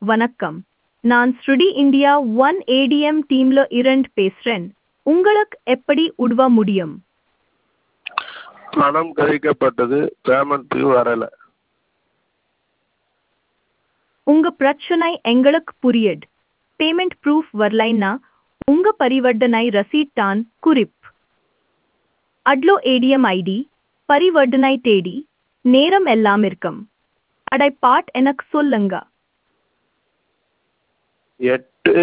வணக்கம் நான் ஸ்ருடி இந்தியா ஒன் ஏடிஎம் டீம்ல இரண்டு பேசுறேன் உங்களுக்கு எப்படி உதவ முடியும் பணம் கழிக்கப்பட்டது பேமெண்ட் வரல உங்க பிரச்சனை எங்களுக்கு புரியுது பேமெண்ட் ப்ரூஃப் வரலைன்னா உங்க பரிவர்த்தனை ரசீட் தான் குறிப் அட்லோ ஏடிஎம் ஐடி பரிவர்த்தனை தேடி நேரம் எல்லாம் இருக்கும் அடை பாட் எனக்கு சொல்லுங்க எட்டு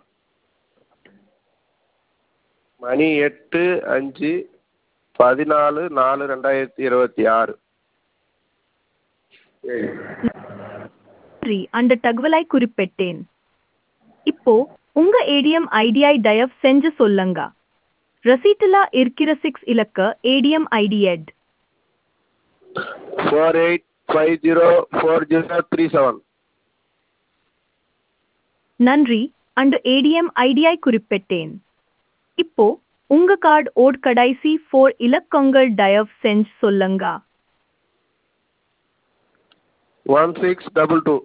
மணி எட்டு அஞ்சு பதினாலு நாலு ரெண்டாயிரத்தி இருபத்தி ஆறு நன்றி அந்த தகவலை குறிப்பிட்டேன் இப்போ உங்க ஏடிஎம் ஐடியை தயவு செஞ்சு சொல்லுங்க ரசீட்டுல இருக்கிற சிக்ஸ் இலக்க ATM ID eight four eight five zero four zero three seven நன்றி அந்த ஏடிஎம் ஐடியை குறிப்பிட்டேன் இப்போ உங்க கார்டு ஓட் கடைசி ஃபோர் இலக்கங்கள் தயவு செஞ்சு சொல்லுங்க ஒன் சிக்ஸ் டபுள் டூ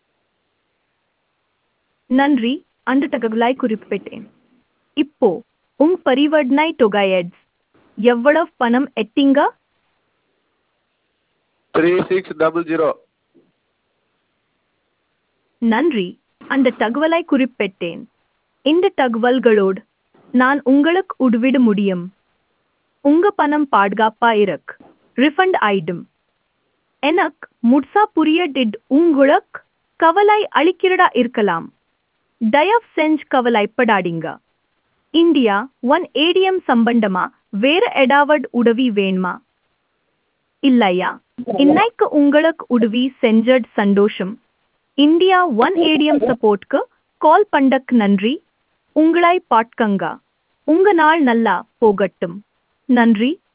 நன்றி அந்த தகவலை குறிப்பிட்டேன் இப்போ உங் பரிவர்த்தனை தொகை எட்ஸ் எவ்வளவு பணம் எட்டிங்க த்ரீ சிக்ஸ் டபுள் ஜீரோ நன்றி அந்த தகவலை குறிப்பிட்டேன் இந்த தகவல்களோடு நான் உங்களுக்கு உதவிட முடியும் உங்க பணம் பாதுகாப்பா இருக்கு ரிஃபண்ட் ஆயிடும் எனக்கு முட்சா புரியடிட் உங்களுக்கு கவலை அளிக்கிறதா இருக்கலாம் தயவு செஞ்சு கவலைப்படாதீங்க இந்தியா ஒன் ஏடிஎம் சம்பந்தமா வேற ஏதாவது உதவி வேணுமா இல்லையா இன்னைக்கு உங்களுக்கு உதவி செஞ்சது சந்தோஷம் இந்தியா ஒன் ஏடிஎம் சப்போர்ட்க்கு கால் பண்ணக்கு நன்றி உங்களை பாட்கங்க உங்க நாள் நல்லா போகட்டும் நன்றி